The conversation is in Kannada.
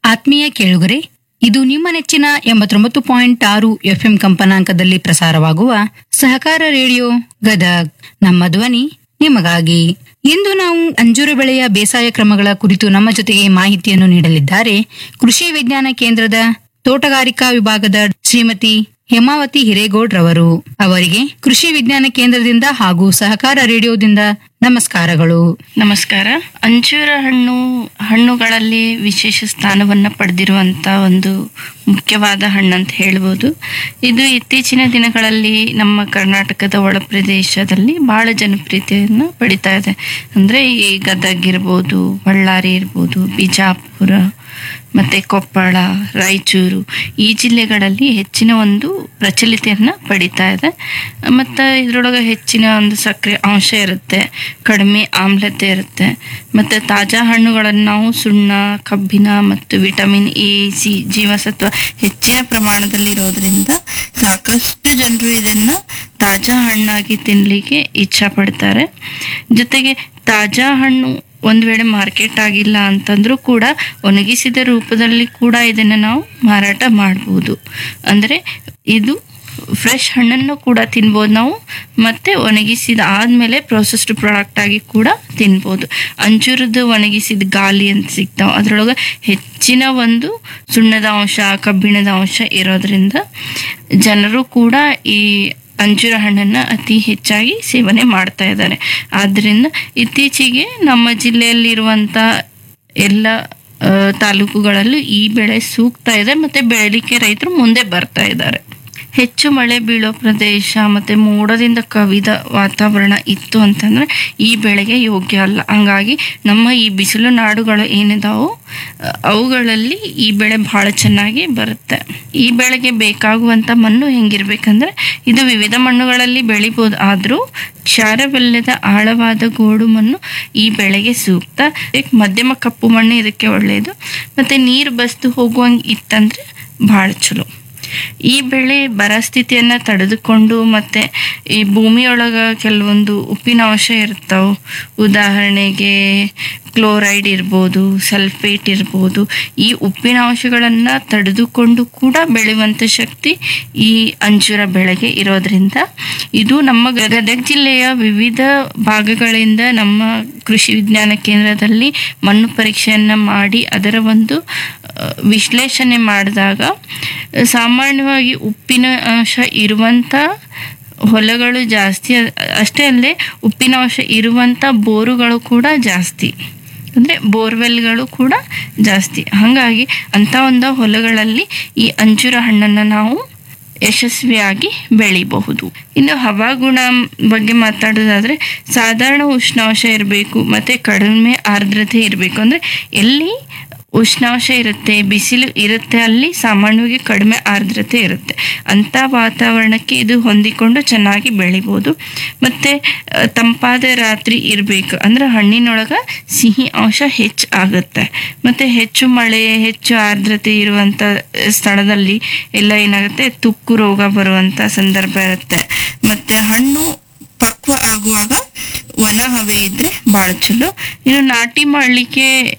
ಆತ್ಮೀಯ ಕೇಳುಗರೆ ಇದು ನಿಮ್ಮ ನೆಚ್ಚಿನ ಎಂಬತ್ತೊಂಬತ್ತು ಪಾಯಿಂಟ್ ಆರು ಎಫ್ಎಂ ಕಂಪನಾಂಕದಲ್ಲಿ ಪ್ರಸಾರವಾಗುವ ಸಹಕಾರ ರೇಡಿಯೋ ಗದಗ್ ನಮ್ಮ ಧ್ವನಿ ನಿಮಗಾಗಿ ಇಂದು ನಾವು ಅಂಜೂರ ಬೆಳೆಯ ಬೇಸಾಯ ಕ್ರಮಗಳ ಕುರಿತು ನಮ್ಮ ಜೊತೆಗೆ ಮಾಹಿತಿಯನ್ನು ನೀಡಲಿದ್ದಾರೆ ಕೃಷಿ ವಿಜ್ಞಾನ ಕೇಂದ್ರದ ತೋಟಗಾರಿಕಾ ವಿಭಾಗದ ಶ್ರೀಮತಿ ಹೇಮಾವತಿ ಹಿರೇಗೌಡ್ ರವರು ಅವರಿಗೆ ಕೃಷಿ ವಿಜ್ಞಾನ ಕೇಂದ್ರದಿಂದ ಹಾಗೂ ಸಹಕಾರ ರೇಡಿಯೋದಿಂದ ನಮಸ್ಕಾರಗಳು ನಮಸ್ಕಾರ ಅಂಜೂರ ಹಣ್ಣು ಹಣ್ಣುಗಳಲ್ಲಿ ವಿಶೇಷ ಸ್ಥಾನವನ್ನು ಪಡೆದಿರುವಂಥ ಒಂದು ಮುಖ್ಯವಾದ ಹಣ್ಣಂತ ಹೇಳ್ಬೋದು ಇದು ಇತ್ತೀಚಿನ ದಿನಗಳಲ್ಲಿ ನಮ್ಮ ಕರ್ನಾಟಕದ ಒಳ ಪ್ರದೇಶದಲ್ಲಿ ಬಹಳ ಜನಪ್ರಿಯತೆಯನ್ನು ಪಡಿತಾ ಇದೆ ಅಂದರೆ ಈ ಗದಗ್ ಇರ್ಬೋದು ಬಳ್ಳಾರಿ ಇರ್ಬೋದು ಬಿಜಾಪುರ ಮತ್ತು ಕೊಪ್ಪಳ ರಾಯಚೂರು ಈ ಜಿಲ್ಲೆಗಳಲ್ಲಿ ಹೆಚ್ಚಿನ ಒಂದು ಪ್ರಚಲಿತೆಯನ್ನು ಪಡಿತಾ ಇದೆ ಮತ್ತು ಇದರೊಳಗೆ ಹೆಚ್ಚಿನ ಒಂದು ಸಕ್ಕರೆ ಅಂಶ ಇರುತ್ತೆ ಕಡಿಮೆ ಆಮ್ಲತೆ ಇರುತ್ತೆ ಮತ್ತು ತಾಜಾ ಹಣ್ಣುಗಳನ್ನು ನಾವು ಸುಣ್ಣ ಕಬ್ಬಿಣ ಮತ್ತು ವಿಟಮಿನ್ ಎ ಸಿ ಜೀವಸತ್ವ ಹೆಚ್ಚಿನ ಪ್ರಮಾಣದಲ್ಲಿ ಇರೋದ್ರಿಂದ ಸಾಕಷ್ಟು ಜನರು ಇದನ್ನು ತಾಜಾ ಹಣ್ಣಾಗಿ ತಿನ್ನಲಿಕ್ಕೆ ಇಚ್ಛಪಡ್ತಾರೆ ಜೊತೆಗೆ ತಾಜಾ ಹಣ್ಣು ಒಂದು ವೇಳೆ ಮಾರ್ಕೆಟ್ ಆಗಿಲ್ಲ ಅಂತಂದ್ರೂ ಕೂಡ ಒಣಗಿಸಿದ ರೂಪದಲ್ಲಿ ಕೂಡ ಇದನ್ನು ನಾವು ಮಾರಾಟ ಮಾಡ್ಬೋದು ಅಂದರೆ ಇದು ಫ್ರೆಶ್ ಹಣ್ಣನ್ನು ಕೂಡ ತಿನ್ಬೋದು ನಾವು ಮತ್ತು ಒಣಗಿಸಿದ ಆದಮೇಲೆ ಪ್ರೊಸೆಸ್ಡ್ ಪ್ರಾಡಕ್ಟ್ ಆಗಿ ಕೂಡ ತಿನ್ಬೋದು ಅಂಜೂರದ ಒಣಗಿಸಿದ ಗಾಲಿ ಅಂತ ಸಿಗ್ತಾವೆ ಅದರೊಳಗೆ ಹೆಚ್ಚಿನ ಒಂದು ಸುಣ್ಣದ ಅಂಶ ಕಬ್ಬಿಣದ ಅಂಶ ಇರೋದ್ರಿಂದ ಜನರು ಕೂಡ ಈ ಅಂಜೂರ ಹಣ್ಣನ್ನು ಅತಿ ಹೆಚ್ಚಾಗಿ ಸೇವನೆ ಮಾಡ್ತಾ ಇದ್ದಾರೆ ಆದ್ದರಿಂದ ಇತ್ತೀಚೆಗೆ ನಮ್ಮ ಜಿಲ್ಲೆಯಲ್ಲಿರುವಂಥ ಎಲ್ಲ ಆ, ತಾಲೂಕುಗಳಲ್ಲೂ ಈ ಬೆಳೆ ಸೂಕ್ತ ಇದೆ ಮತ್ತು ಬೆಳಲಿಕ್ಕೆ ರೈತರು ಮುಂದೆ ಬರ್ತಾ ಇದ್ದಾರೆ ಹೆಚ್ಚು ಮಳೆ ಬೀಳೋ ಪ್ರದೇಶ ಮತ್ತು ಮೋಡದಿಂದ ಕವಿದ ವಾತಾವರಣ ಇತ್ತು ಅಂತಂದರೆ ಈ ಬೆಳೆಗೆ ಯೋಗ್ಯ ಅಲ್ಲ ಹಂಗಾಗಿ ನಮ್ಮ ಈ ಬಿಸಿಲು ನಾಡುಗಳು ಏನಿದಾವೋ ಆ, ಅವುಗಳಲ್ಲಿ ಈ ಬೆಳೆ ಭಾಳ ಚೆನ್ನಾಗಿ ಬರುತ್ತೆ ಈ ಬೆಳೆಗೆ ಬೇಕಾಗುವಂಥ ಮಣ್ಣು ಹೆಂಗಿರ್ಬೇಕಂದ್ರೆ ಇದು ವಿವಿಧ ಮಣ್ಣುಗಳಲ್ಲಿ ಬೆಳಿಬೋದು ಆದರೂ ಕ್ಷಾರವಿಲ್ಲದ ಆಳವಾದ ಗೋಡು ಮಣ್ಣು ಈ ಬೆಳೆಗೆ ಸೂಕ್ತ ಮಧ್ಯಮ ಕಪ್ಪು ಮಣ್ಣು ಇದಕ್ಕೆ ಒಳ್ಳೆಯದು ಮತ್ತು ನೀರು ಬಸ್ದು ಹೋಗುವಂಗೆ ಇತ್ತಂದ್ರೆ ಭಾಳ ಚಲೋ ಈ ಬೆಳೆ ಬರ ಸ್ಥಿತಿಯನ್ನು ತಡೆದುಕೊಂಡು ಮತ್ತು ಈ ಭೂಮಿಯೊಳಗೆ ಕೆಲವೊಂದು ಉಪ್ಪಿನ ಅಂಶ ಇರ್ತಾವೆ ಉದಾಹರಣೆಗೆ ಕ್ಲೋರೈಡ್ ಇರ್ಬೋದು ಸಲ್ಫೇಟ್ ಇರ್ಬೋದು ಈ ಉಪ್ಪಿನ ಅಂಶಗಳನ್ನು ತಡೆದುಕೊಂಡು ಕೂಡ ಬೆಳೆಯುವಂಥ ಶಕ್ತಿ ಈ ಅಂಜೂರ ಬೆಳೆಗೆ ಇರೋದ್ರಿಂದ ಇದು ನಮ್ಮ ಗದಗ ಜಿಲ್ಲೆಯ ವಿವಿಧ ಭಾಗಗಳಿಂದ ನಮ್ಮ ಕೃಷಿ ವಿಜ್ಞಾನ ಕೇಂದ್ರದಲ್ಲಿ ಮಣ್ಣು ಪರೀಕ್ಷೆಯನ್ನು ಮಾಡಿ ಅದರ ಒಂದು ಆ, ವಿಶ್ಲೇಷಣೆ ಮಾಡಿದಾಗ ಸಾಮಾನ್ಯವಾಗಿ ಉಪ್ಪಿನ ಅಂಶ ಇರುವಂಥ ಹೊಲಗಳು ಜಾಸ್ತಿ ಅ- ಅಷ್ಟೇ ಅಲ್ಲದೆ ಉಪ್ಪಿನ ಅಂಶ ಇರುವಂಥ ಬೋರುಗಳು ಕೂಡ ಜಾಸ್ತಿ ಅಂದರೆ ಬೋರ್ವೆಲ್ಗಳು ಕೂಡ ಜಾಸ್ತಿ ಹಾಗಾಗಿ ಅಂಥ ಒಂದು ಹೊಲಗಳಲ್ಲಿ ಈ ಅಂಜೂರ ಹಣ್ಣನ್ನು ನಾವು ಯಶಸ್ವಿಯಾಗಿ ಬೆಳಿಬಹುದು ಇನ್ನು ಹವಾಗುಣ ಬಗ್ಗೆ ಮಾತಾಡೋದಾದ್ರೆ ಸಾಧಾರಣ ಉಷ್ಣಾಂಶ ಇರಬೇಕು ಮತ್ತು ಕಡಿಮೆ ಆರ್ದ್ರತೆ ಇರಬೇಕು ಅಂದರೆ ಎಲ್ಲಿ ಉಷ್ಣಾಂಶ ಇರುತ್ತೆ ಬಿಸಿಲು ಇರುತ್ತೆ ಅಲ್ಲಿ ಸಾಮಾನ್ಯವಾಗಿ ಕಡಿಮೆ ಆರ್ದ್ರತೆ ಇರುತ್ತೆ ಅಂಥ ವಾತಾವರಣಕ್ಕೆ ಇದು ಹೊಂದಿಕೊಂಡು ಚೆನ್ನಾಗಿ ಬೆಳಿಬೋದು ಮತ್ತು ತಂಪಾದ ರಾತ್ರಿ ಇರಬೇಕು ಅಂದ್ರೆ ಹಣ್ಣಿನೊಳಗೆ ಸಿಹಿ ಅಂಶ ಹೆಚ್ಚು ಆಗುತ್ತೆ ಮತ್ತು ಹೆಚ್ಚು ಮಳೆ ಹೆಚ್ಚು ಆರ್ದ್ರತೆ ಇರುವಂಥ ಸ್ಥಳದಲ್ಲಿ ಎಲ್ಲ ಏನಾಗುತ್ತೆ ತುಕ್ಕು ರೋಗ ಬರುವಂಥ ಸಂದರ್ಭ ಇರುತ್ತೆ ಮತ್ತು ಹಣ್ಣು ಪಕ್ವ ಆಗುವಾಗ ಒಣ ಹವೆ ಇದ್ರೆ ಭಾಳ ಚಲೋ ಇನ್ನು ನಾಟಿ ಮಾಡಲಿಕ್ಕೆ